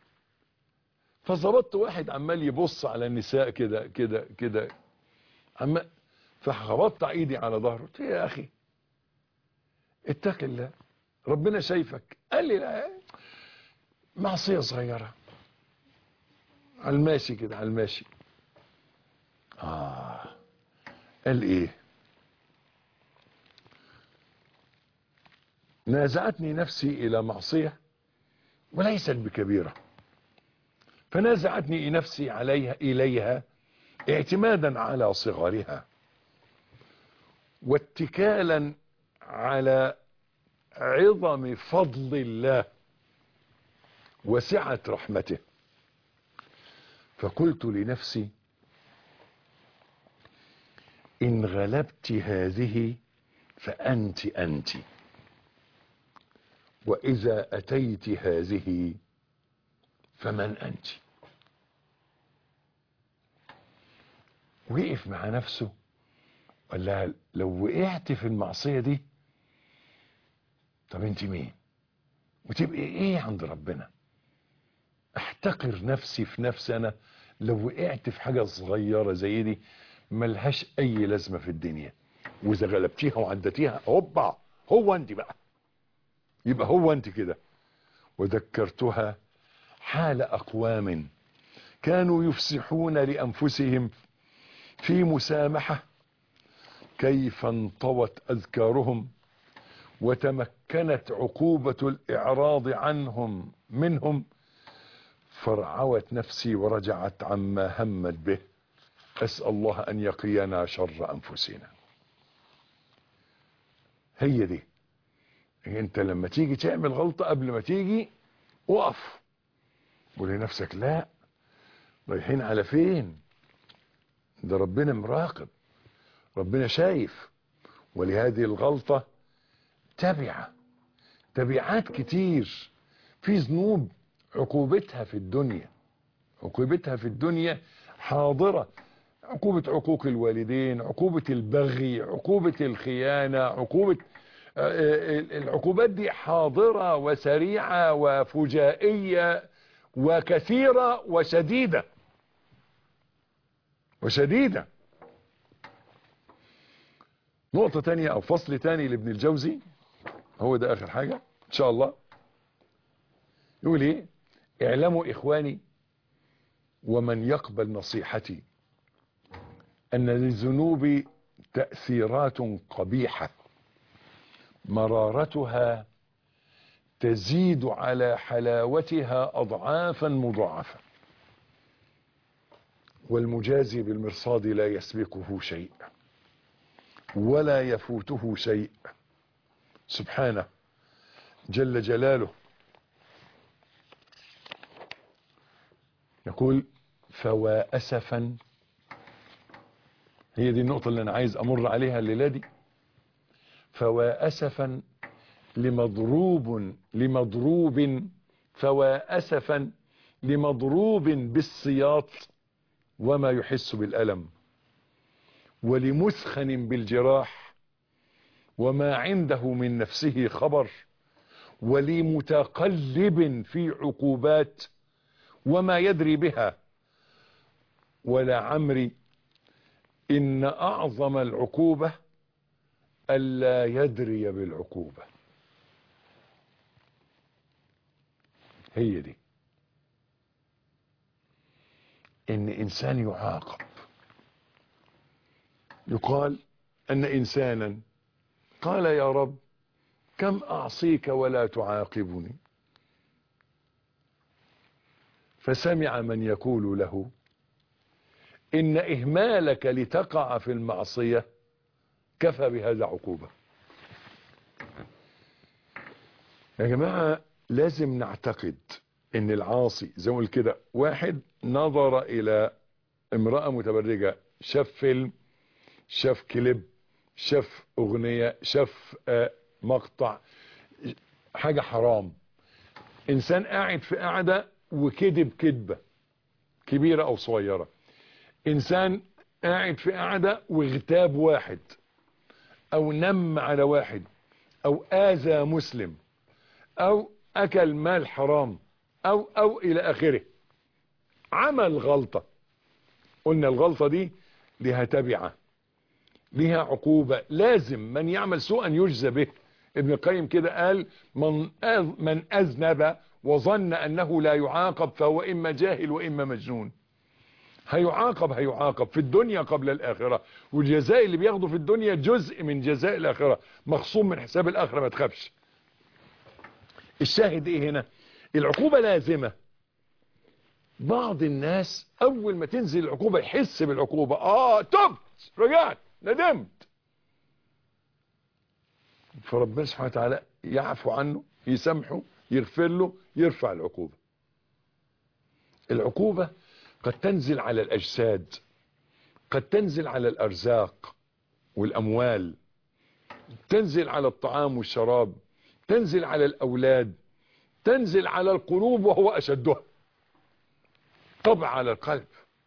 فظبطت واحد عمال يبص على النساء كده كده كده عمال فخبطت ايدي على ظهره قلت يا اخي اتق الله ربنا شايفك قال لي لا معصية صغيرة على الماشي كده على الماشي اه قال ايه نازعتني نفسي الى معصية وليست بكبيره فنازعتني نفسي عليها إليها اعتمادا على صغرها واتكالا على عظم فضل الله وسعة رحمته فقلت لنفسي إن غلبت هذه فأنت أنت وإذا أتيت هذه فمن أنت وقف مع نفسه قال لها لو وقعت في المعصية دي طب انت مين وتبقي ايه عند ربنا احتقر نفسي في نفسي انا لو وقعت في حاجة صغيرة زي دي ملهاش اي لازمة في الدنيا واذا غلبتيها وعدتيها هوبا هو انت بقى يبقى هو انت كده وذكرتها حال اقوام كانوا يفسحون لانفسهم في مسامحة كيف انطوت اذكارهم وتمكنت عقوبة الاعراض عنهم منهم فرعوت نفسي ورجعت عما همت به اسأل الله ان يقينا شر انفسنا هي دي انت لما تيجي تعمل غلطة قبل ما تيجي اقف قول لنفسك لا رايحين على فين ده ربنا مراقب ربنا شايف ولهذه الغلطة تبعة تبعات كتير في ذنوب عقوبتها في الدنيا عقوبتها في الدنيا حاضرة عقوبة عقوق الوالدين عقوبة البغي عقوبة الخيانة عقوبة العقوبات دي حاضرة وسريعة وفجائية وكثيرة وشديدة وشديدة نقطة تانية او فصل تاني لابن الجوزي هو ده اخر حاجة ان شاء الله يقول ايه اعلموا اخواني ومن يقبل نصيحتي ان للذنوب تأثيرات قبيحة مرارتها تزيد على حلاوتها اضعافا مضاعفة والمجازي بالمرصاد لا يسبقه شيء ولا يفوته شيء سبحانه جل جلاله يقول فوا أسفا هي دي النقطة اللي أنا عايز أمر عليها الليلة دي فوا أسفا لمضروب لمضروب فوا أسفا لمضروب بالسياط وما يحس بالألم ولمسخن بالجراح وما عنده من نفسه خبر ولمتقلب في عقوبات وما يدري بها ولا عمري إن أعظم العقوبة ألا يدري بالعقوبة هي دي إن إنسان يعاقب يقال أن إنسانا قال يا رب كم أعصيك ولا تعاقبني فسمع من يقول له إن إهمالك لتقع في المعصية كفى بهذا عقوبة يا جماعة لازم نعتقد ان العاصي زي ما كده واحد نظر الى امرأة متبرجة شاف فيلم شاف كليب شاف اغنية شاف آه مقطع حاجة حرام انسان قاعد في قاعدة وكذب كذبة كبيرة او صغيرة انسان قاعد في قاعدة واغتاب واحد او نم على واحد او اذى مسلم او اكل مال حرام او او الى اخره عمل غلطة قلنا الغلطة دي لها تبعة لها عقوبة لازم من يعمل سوءا يجزى به ابن القيم كده قال من من اذنب وظن انه لا يعاقب فهو اما جاهل واما مجنون هيعاقب هيعاقب في الدنيا قبل الاخرة والجزاء اللي بياخده في الدنيا جزء من جزاء الاخرة مخصوم من حساب الاخرة ما تخافش الشاهد ايه هنا العقوبة لازمة بعض الناس اول ما تنزل العقوبة يحس بالعقوبة اه تبت رجعت ندمت فربنا سبحانه وتعالى يعفو عنه يسامحه يغفر له يرفع العقوبة العقوبة قد تنزل على الأجساد قد تنزل على الأرزاق والأموال تنزل على الطعام والشراب تنزل على الأولاد تنزل على القلوب وهو أشدها طبع على القلب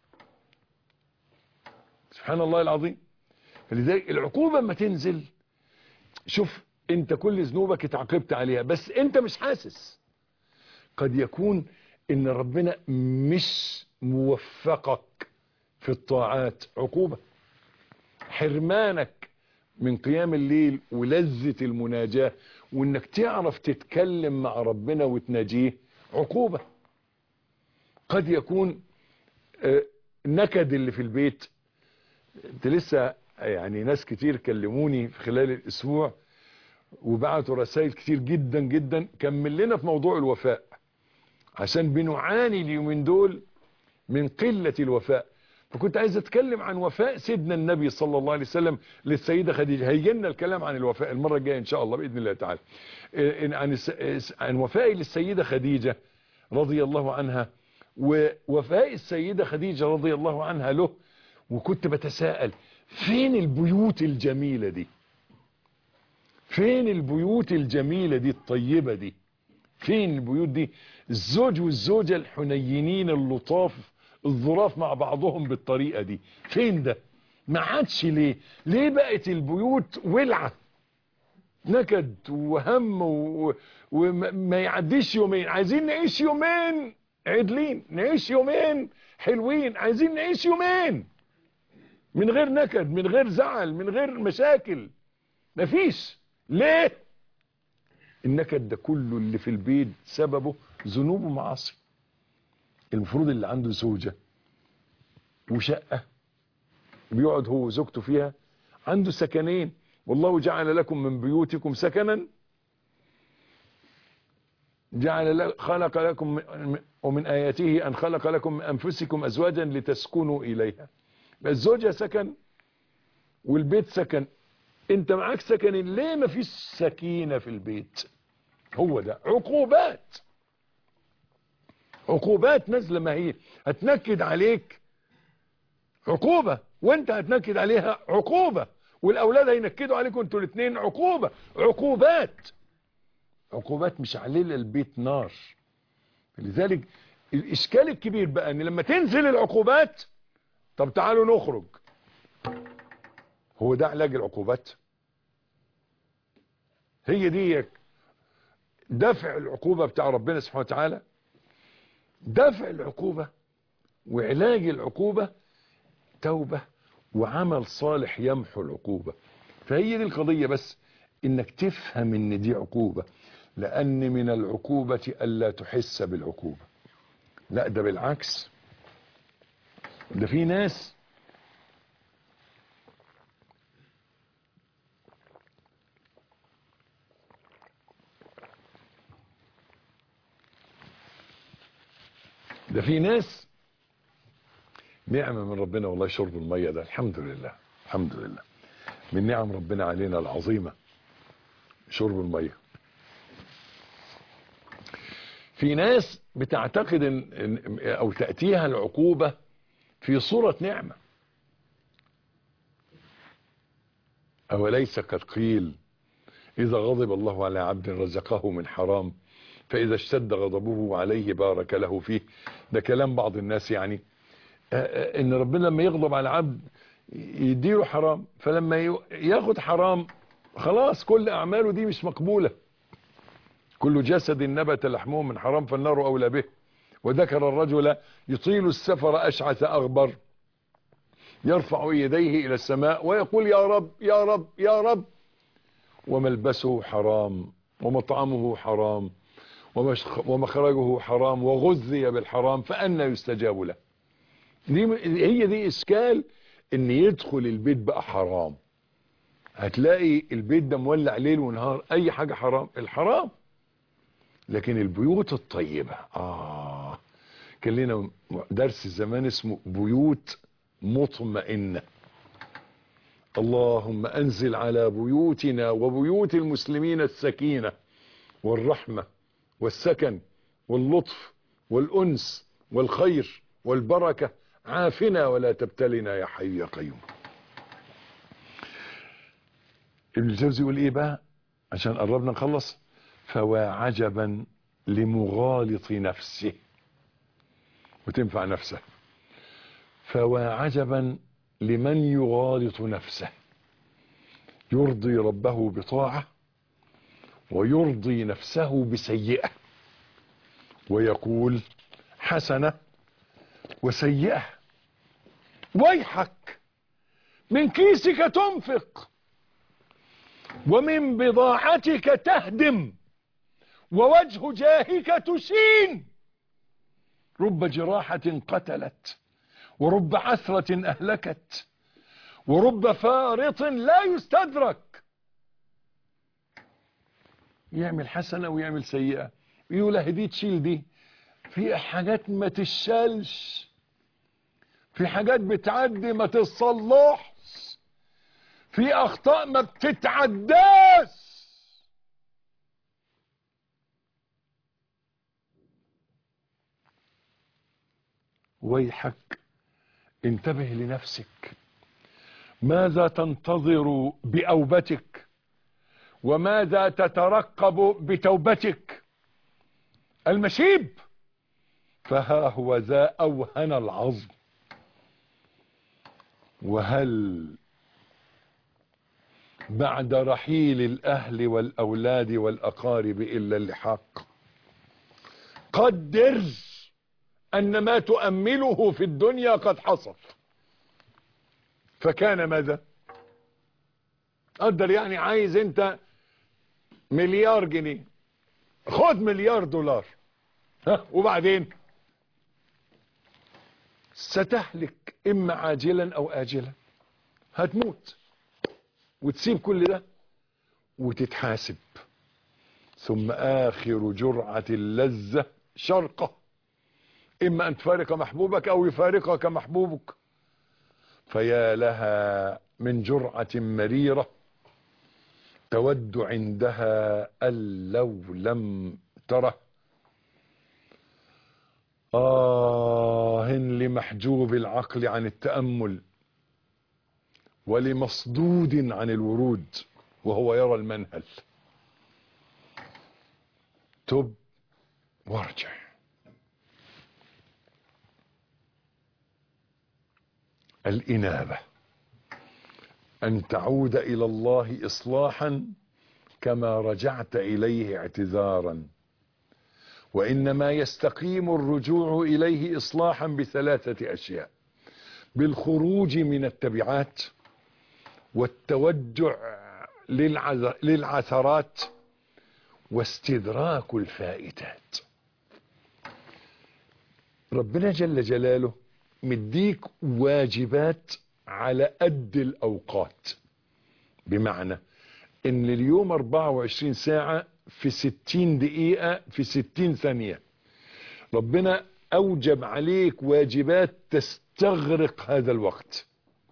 سبحان الله العظيم فلذلك العقوبة ما تنزل شوف انت كل ذنوبك اتعاقبت عليها بس انت مش حاسس قد يكون ان ربنا مش موفقك في الطاعات عقوبة حرمانك من قيام الليل ولذة المناجاة وانك تعرف تتكلم مع ربنا وتناجيه عقوبة قد يكون آه، نكد اللي في البيت انت لسه يعني ناس كتير كلموني في خلال الاسبوع وبعتوا رسائل كتير جدا جدا كمل لنا في موضوع الوفاء عشان بنعاني اليومين دول من قلة الوفاء فكنت عايز اتكلم عن وفاء سيدنا النبي صلى الله عليه وسلم للسيدة خديجة هيجي لنا الكلام عن الوفاء المرة الجاية ان شاء الله بإذن الله تعالى إن- عن الس- عن وفاء للسيدة خديجة رضي الله عنها ووفاء السيدة خديجة رضي الله عنها له وكنت بتساءل فين البيوت الجميلة دي فين البيوت الجميلة دي الطيبة دي فين البيوت دي الزوج والزوجة الحنينين اللطاف الظراف مع بعضهم بالطريقة دي فين ده ما عادش ليه ليه بقت البيوت ولعة نكد وهم و- وما ما يعديش يومين عايزين نعيش يومين عدلين نعيش يومين حلوين عايزين نعيش يومين من غير نكد من غير زعل من غير مشاكل مفيش ليه النكد ده كله اللي في البيت سببه ذنوب ومعاصي المفروض اللي عنده زوجة وشقة بيقعد هو وزوجته فيها عنده سكنين والله جعل لكم من بيوتكم سكنا جعل ل- خلق لكم من- ومن آياته أن خلق لكم من أنفسكم أزواجا لتسكنوا إليها بقى الزوجة سكن والبيت سكن انت معاك سكن ليه ما فيش سكينة في البيت هو ده عقوبات عقوبات نازله ما هي هتنكد عليك عقوبة وانت هتنكد عليها عقوبة والاولاد هينكدوا عليكم انتوا الاثنين عقوبة عقوبات عقوبات مش علينا البيت نار لذلك الاشكال الكبير بقى ان لما تنزل العقوبات طب تعالوا نخرج هو ده علاج العقوبات هي دي دفع العقوبة بتاع ربنا سبحانه وتعالى دفع العقوبة وعلاج العقوبة توبة وعمل صالح يمحو العقوبة فهي دي القضية بس انك تفهم ان دي عقوبة لان من العقوبة الا تحس بالعقوبة لا ده بالعكس ده في ناس ده في ناس نعمة من ربنا والله شرب المية ده الحمد لله الحمد لله من نعم ربنا علينا العظيمة شرب المية في ناس بتعتقد إن إن- او تأتيها العقوبة في صورة نعمة أوليس قد قيل إذا غضب الله على عبد رزقه من حرام فإذا اشتد غضبه عليه بارك له فيه ده كلام بعض الناس يعني آه، آه، إن ربنا لما يغضب على عبد يديله حرام فلما ي- ياخد حرام خلاص كل أعماله دي مش مقبولة كل جسد نبت لحمه من حرام فالنار أولى به وذكر الرجل يطيل السفر أشعث أغبر يرفع يديه إلى السماء ويقول يا رب يا رب يا رب وملبسه حرام ومطعمه حرام ومشخ- ومخرجه حرام وغذي بالحرام فأنا يستجاب له دي هي دي إشكال إن يدخل البيت بقى حرام هتلاقي البيت ده مولع ليل ونهار أي حاجة حرام الحرام لكن البيوت الطيبة آه كان لنا درس زمان اسمه بيوت مطمئنة اللهم أنزل على بيوتنا وبيوت المسلمين السكينة والرحمة والسكن واللطف والأنس والخير والبركة عافنا ولا تبتلنا يا حي يا قيوم ابن الجوزي يقول ايه بقى عشان قربنا نخلص فوا عجبا لمغالط نفسه وتنفع نفسه فوا عجبا لمن يغالط نفسه يرضي ربه بطاعة ويرضي نفسه بسيئة ويقول حسنة وسيئة ويحك من كيسك تنفق ومن بضاعتك تهدم ووجه جاهك تشين رب جراحة قتلت ورب عثرة أهلكت ورب فارط لا يستدرك يعمل حسنة ويعمل سيئة يقول له دي تشيل دي في حاجات ما تشالش في حاجات بتعدي ما تصلحش في اخطاء ما بتتعداش ويحك انتبه لنفسك ماذا تنتظر بأوبتك وماذا تترقب بتوبتك المشيب فها هو ذا أوهن العظم وهل بعد رحيل الأهل والأولاد والأقارب إلا اللحاق قدر أن ما تؤمله في الدنيا قد حصل فكان ماذا قدر يعني عايز انت مليار جنيه خد مليار دولار ها وبعدين ستهلك اما عاجلا او اجلا هتموت وتسيب كل ده وتتحاسب ثم اخر جرعة اللذة شرقة اما ان تفارق محبوبك او يفارقك محبوبك فيا لها من جرعة مريرة تود عندها أن لو لم تره آه لمحجوب العقل عن التأمل ولمصدود عن الورود وهو يرى المنهل تب وارجع الإنابة أن تعود إلى الله إصلاحا كما رجعت إليه اعتذارا وإنما يستقيم الرجوع إليه إصلاحا بثلاثة أشياء بالخروج من التبعات والتوجع للعثرات واستدراك الفائتات ربنا جل جلاله مديك واجبات على قد الأوقات بمعنى ان اليوم 24 ساعة في 60 دقيقة في 60 ثانية ربنا أوجب عليك واجبات تستغرق هذا الوقت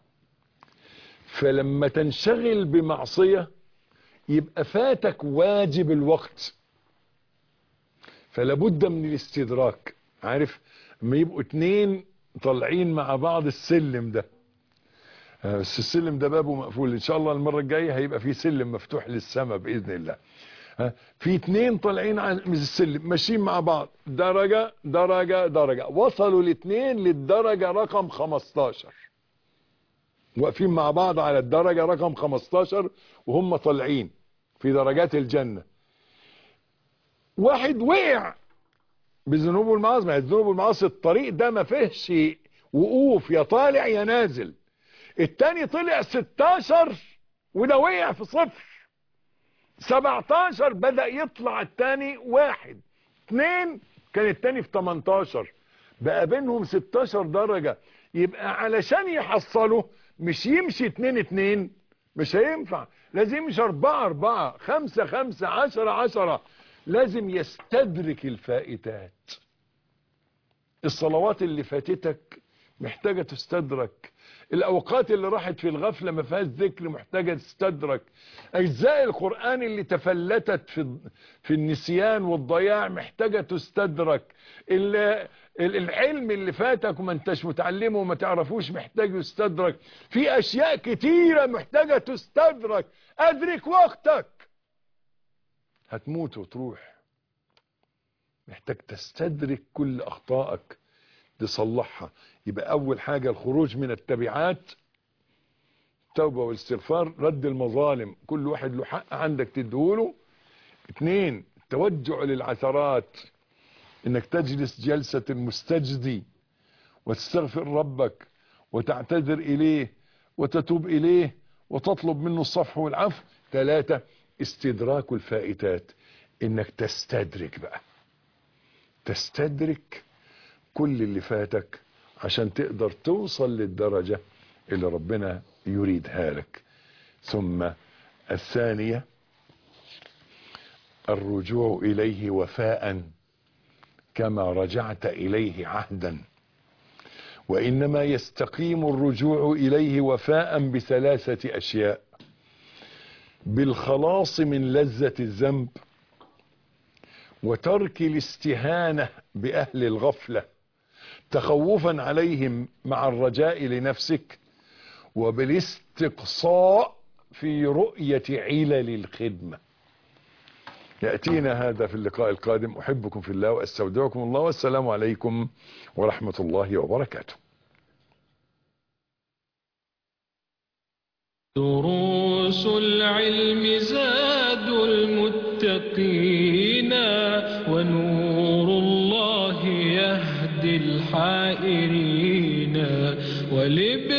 فلما تنشغل بمعصية يبقى فاتك واجب الوقت فلابد من الاستدراك عارف ما يبقوا اتنين طالعين مع بعض السلم ده بس السلم ده بابه مقفول ان شاء الله المرة الجاية هيبقى في سلم مفتوح للسماء بإذن الله في اتنين طالعين عن السلم ماشيين مع بعض درجة درجة درجة وصلوا الاتنين للدرجة رقم 15 واقفين مع بعض على الدرجة رقم 15 وهم طالعين في درجات الجنة واحد وقع بذنوب والمعاصي ما الذنوب والمعاصي الطريق ده ما فيهش وقوف يا طالع يا نازل التاني طلع 16 وده وقع في صفر 17 بدأ يطلع التاني واحد اتنين كان التاني في 18 بقى بينهم 16 درجة يبقى علشان يحصلوا مش يمشي اتنين اتنين مش هينفع لازم يمشي اربعة اربعة خمسة خمسة عشرة عشرة لازم يستدرك الفائتات الصلوات اللي فاتتك محتاجة تستدرك الأوقات اللي راحت في الغفلة ما فيهاش ذكر محتاجة تستدرك أجزاء القرآن اللي تفلتت في في النسيان والضياع محتاجة تستدرك العلم اللي فاتك وما انتش متعلمه وما تعرفوش محتاج يستدرك في أشياء كتيرة محتاجة تستدرك أدرك وقتك هتموت وتروح محتاج تستدرك كل أخطائك تصلحها يبقى أول حاجة الخروج من التبعات توبة والاستغفار رد المظالم كل واحد له حق عندك تدهوله اتنين توجع للعثرات انك تجلس جلسة المستجدي وتستغفر ربك وتعتذر اليه وتتوب اليه وتطلب منه الصفح والعفو ثلاثة استدراك الفائتات انك تستدرك بقى تستدرك كل اللي فاتك عشان تقدر توصل للدرجة اللي ربنا يريدها لك ثم الثانية الرجوع إليه وفاء كما رجعت إليه عهدا وإنما يستقيم الرجوع إليه وفاء بثلاثة أشياء بالخلاص من لذة الذنب وترك الاستهانة بأهل الغفلة تخوفا عليهم مع الرجاء لنفسك وبالاستقصاء في رؤية علل الخدمة يأتينا هذا في اللقاء القادم أحبكم في الله وأستودعكم الله والسلام عليكم ورحمة الله وبركاته دروس العلم زاد المتقين ونور الله يهدي الحائرين ولب